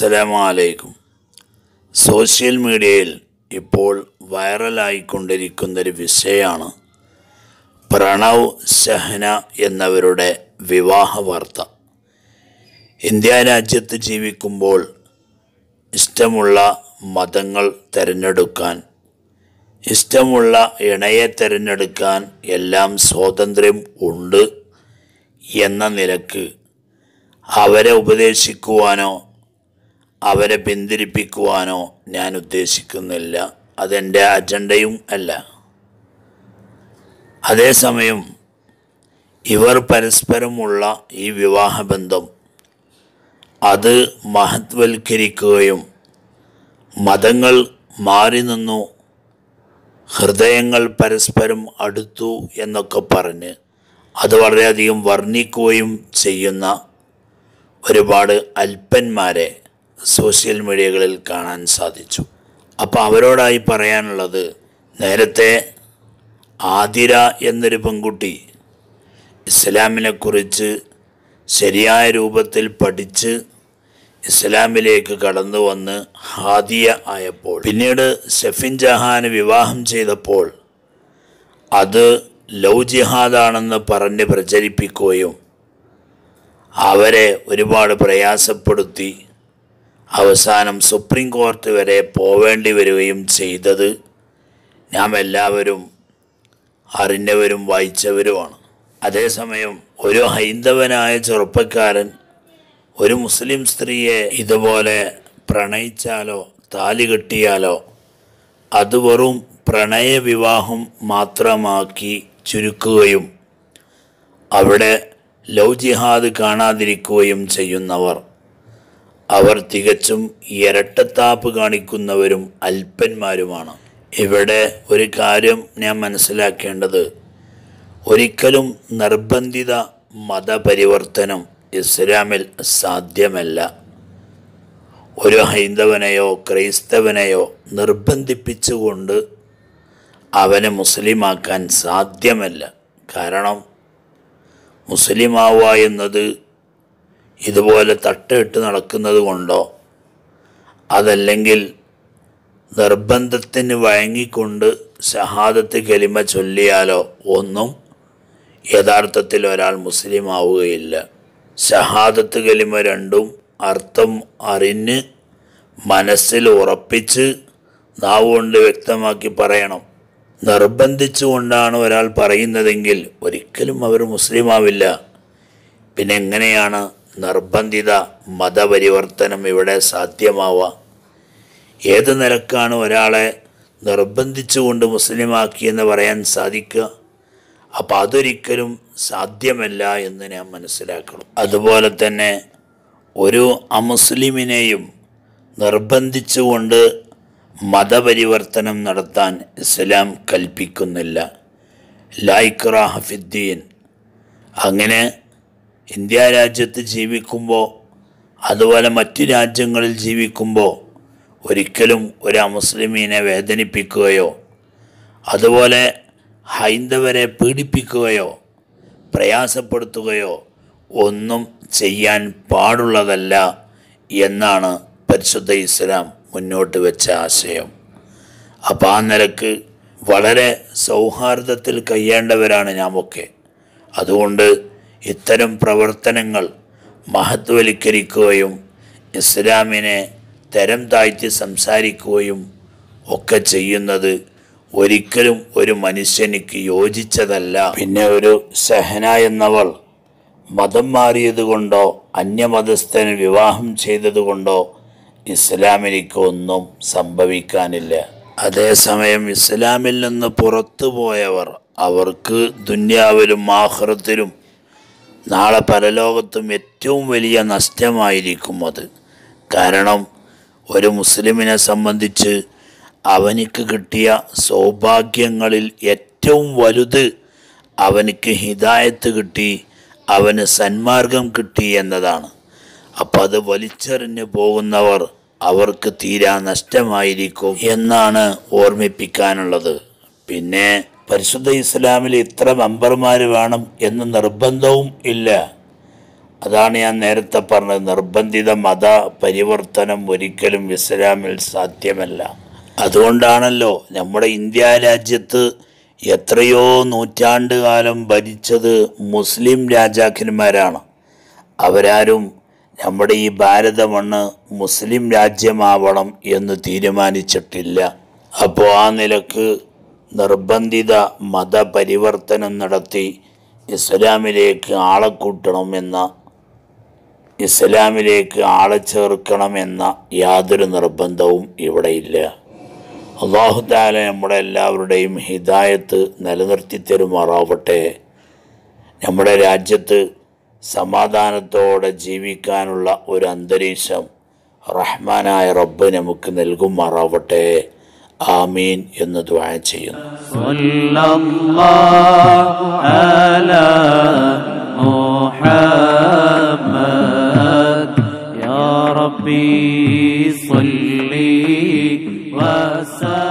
അസ്സലാമലൈക്കും സോഷ്യൽ മീഡിയയിൽ ഇപ്പോൾ വൈറലായിക്കൊണ്ടിരിക്കുന്നൊരു വിഷയമാണ് പ്രണവ് ഷഹന എന്നവരുടെ വിവാഹ വാർത്ത ഇന്ത്യ രാജ്യത്ത് ജീവിക്കുമ്പോൾ ഇഷ്ടമുള്ള മതങ്ങൾ തിരഞ്ഞെടുക്കാൻ ഇഷ്ടമുള്ള ഇണയെ തിരഞ്ഞെടുക്കാൻ എല്ലാം സ്വാതന്ത്ര്യം ഉണ്ട് എന്ന നിലക്ക് അവരെ ഉപദേശിക്കുവാനോ അവരെ പിന്തിരിപ്പിക്കുവാനോ ഞാൻ ഉദ്ദേശിക്കുന്നില്ല അതെൻ്റെ അജണ്ടയും അല്ല അതേസമയം ഇവർ പരസ്പരമുള്ള ഈ വിവാഹബന്ധം അത് മഹത്വൽക്കരിക്കുകയും മതങ്ങൾ മാറി നിന്നു ഹൃദയങ്ങൾ പരസ്പരം അടുത്തു എന്നൊക്കെ പറഞ്ഞ് അത് വളരെയധികം വർണ്ണിക്കുകയും ചെയ്യുന്ന ഒരുപാട് അല്പന്മാരെ സോഷ്യൽ മീഡിയകളിൽ കാണാൻ സാധിച്ചു അപ്പോൾ അവരോടായി പറയാനുള്ളത് നേരത്തെ ആതിര എന്നൊരു പെൺകുട്ടി ഇസ്ലാമിനെക്കുറിച്ച് ശരിയായ രൂപത്തിൽ പഠിച്ച് ഇസ്ലാമിലേക്ക് കടന്നു വന്ന് ഹാദിയ ആയപ്പോൾ പിന്നീട് ഷെഫിൻ ജഹാന് വിവാഹം ചെയ്തപ്പോൾ അത് ലവ് ജിഹാദാണെന്ന് പറഞ്ഞ് പ്രചരിപ്പിക്കുകയും അവരെ ഒരുപാട് പ്രയാസപ്പെടുത്തി അവസാനം സുപ്രീം കോടതി വരെ പോവേണ്ടി വരികയും ചെയ്തത് നാം എല്ലാവരും അറിഞ്ഞവരും വായിച്ചവരുമാണ് അതേസമയം ഒരു ഹൈന്ദവനായ ചെറുപ്പക്കാരൻ ഒരു മുസ്ലിം സ്ത്രീയെ ഇതുപോലെ പ്രണയിച്ചാലോ താലി കെട്ടിയാലോ അത് വെറും പ്രണയ വിവാഹം മാത്രമാക്കി ചുരുക്കുകയും അവിടെ ലവ് ജിഹാദ് കാണാതിരിക്കുകയും ചെയ്യുന്നവർ അവർ തികച്ചും ഇരട്ടത്താപ്പ് കാണിക്കുന്നവരും അല്പന്മാരുമാണ് ഇവിടെ ഒരു കാര്യം ഞാൻ മനസ്സിലാക്കേണ്ടത് ഒരിക്കലും നിർബന്ധിത മതപരിവർത്തനം ഇസ്ലാമിൽ സാധ്യമല്ല ഒരു ഹൈന്ദവനെയോ ക്രൈസ്തവനെയോ നിർബന്ധിപ്പിച്ചുകൊണ്ട് അവനെ മുസ്ലിമാക്കാൻ സാധ്യമല്ല കാരണം മുസ്ലിമാവുക എന്നത് ഇതുപോലെ തട്ടിട്ട് നടക്കുന്നത് കൊണ്ടോ അതല്ലെങ്കിൽ നിർബന്ധത്തിന് വഴങ്ങിക്കൊണ്ട് ഷഹാദത്ത് കലിമ ചൊല്ലിയാലോ ഒന്നും യഥാർത്ഥത്തിൽ ഒരാൾ മുസ്ലിം ആവുകയില്ല ഷഹാദത്ത് കലിമ രണ്ടും അർത്ഥം അറിഞ്ഞ് മനസ്സിൽ ഉറപ്പിച്ച് നാവ് കൊണ്ട് വ്യക്തമാക്കി പറയണം നിർബന്ധിച്ചുകൊണ്ടാണ് ഒരാൾ പറയുന്നതെങ്കിൽ ഒരിക്കലും അവർ മുസ്ലിം ആവില്ല പിന്നെ എങ്ങനെയാണ് നിർബന്ധിത മതപരിവർത്തനം ഇവിടെ സാധ്യമാവുക ഏത് നിലക്കാണ് ഒരാളെ നിർബന്ധിച്ചുകൊണ്ട് മുസ്ലിമാക്കിയെന്ന് പറയാൻ സാധിക്കുക അപ്പം അതൊരിക്കലും സാധ്യമല്ല എന്ന് ഞാൻ മനസ്സിലാക്കണം അതുപോലെ തന്നെ ഒരു അമുസ്ലിമിനെയും നിർബന്ധിച്ചുകൊണ്ട് മതപരിവർത്തനം നടത്താൻ ഇസ്ലാം കൽപ്പിക്കുന്നില്ല ലായിക്രാഹഫിദ്ദീൻ അങ്ങനെ ഇന്ത്യ രാജ്യത്ത് ജീവിക്കുമ്പോൾ അതുപോലെ മറ്റു രാജ്യങ്ങളിൽ ജീവിക്കുമ്പോൾ ഒരിക്കലും ഒരു അമുസ്ലിമീനെ വേദനിപ്പിക്കുകയോ അതുപോലെ ഹൈന്ദവരെ പീഡിപ്പിക്കുകയോ പ്രയാസപ്പെടുത്തുകയോ ഒന്നും ചെയ്യാൻ പാടുള്ളതല്ല എന്നാണ് പരിശുദ്ധ ഇസ്ലാം മുന്നോട്ട് വെച്ച ആശയം അപ്പം ആ നിലക്ക് വളരെ സൗഹാർദ്ദത്തിൽ കഴിയേണ്ടവരാണ് നാമൊക്കെ അതുകൊണ്ട് ഇത്തരം പ്രവർത്തനങ്ങൾ മഹത്വവൽക്കരിക്കുകയും ഇസ്ലാമിനെ തരം താഴ്ത്തി സംസാരിക്കുകയും ഒക്കെ ചെയ്യുന്നത് ഒരിക്കലും ഒരു മനുഷ്യനിക്ക് യോജിച്ചതല്ല പിന്നെ ഒരു സഹന എന്നവൾ മതം മാറിയതുകൊണ്ടോ അന്യമതസ്ഥന് വിവാഹം ചെയ്തതുകൊണ്ടോ ഇസ്ലാമിലേക്ക് ഒന്നും സംഭവിക്കാനില്ല അതേസമയം ഇസ്ലാമിൽ നിന്ന് പുറത്തു പോയവർ അവർക്ക് ദുന്യാവിലും ആഹ്റത്തിലും നാളെ പരലോകത്തും ഏറ്റവും വലിയ നഷ്ടമായിരിക്കും അത് കാരണം ഒരു മുസ്ലിമിനെ സംബന്ധിച്ച് അവനിക്ക് കിട്ടിയ സൗഭാഗ്യങ്ങളിൽ ഏറ്റവും വലുത് അവനിക്ക് ഹിദായത്ത് കിട്ടി അവന് സന്മാർഗം കിട്ടി എന്നതാണ് അപ്പം അത് വലിച്ചെറിഞ്ഞു പോകുന്നവർ അവർക്ക് തീരാ നഷ്ടമായിരിക്കും എന്നാണ് ഓർമ്മിപ്പിക്കാനുള്ളത് പിന്നെ പരിശുദ്ധ ഇസ്ലാമിൽ ഇത്ര മെമ്പർമാർ വേണം എന്ന് നിർബന്ധവും ഇല്ല അതാണ് ഞാൻ നേരത്തെ പറഞ്ഞത് നിർബന്ധിത മത പരിവർത്തനം ഒരിക്കലും ഇസ്ലാമിൽ സാധ്യമല്ല അതുകൊണ്ടാണല്ലോ നമ്മുടെ ഇന്ത്യ രാജ്യത്ത് എത്രയോ നൂറ്റാണ്ട് കാലം ഭരിച്ചത് മുസ്ലിം രാജാക്കന്മാരാണ് അവരാരും നമ്മുടെ ഈ ഭാരത മണ്ണ് മുസ്ലിം രാജ്യമാവണം എന്ന് തീരുമാനിച്ചിട്ടില്ല അപ്പോൾ ആ നിലക്ക് നിർബന്ധിത മതപരിവർത്തനം നടത്തി ഇസ്ലാമിലേക്ക് ആളെ കൂട്ടണമെന്ന ഇസ്ലാമിലേക്ക് ആളെ ചേർക്കണമെന്ന യാതൊരു നിർബന്ധവും ഇവിടെയില്ല അള്ളാഹു താല നമ്മുടെ എല്ലാവരുടെയും ഹിദായത്ത് നിലനിർത്തി തരുമാറാവട്ടെ നമ്മുടെ രാജ്യത്ത് സമാധാനത്തോടെ ജീവിക്കാനുള്ള ഒരു അന്തരീക്ഷം റഹ്മാനായ റബ്ബ് നമുക്ക് നൽകുമാറാവട്ടെ ആമീൻ എന്ന് ദ്വാ ചെയ്യുന്നു صلى الله على محمد يا ربي صل وسلم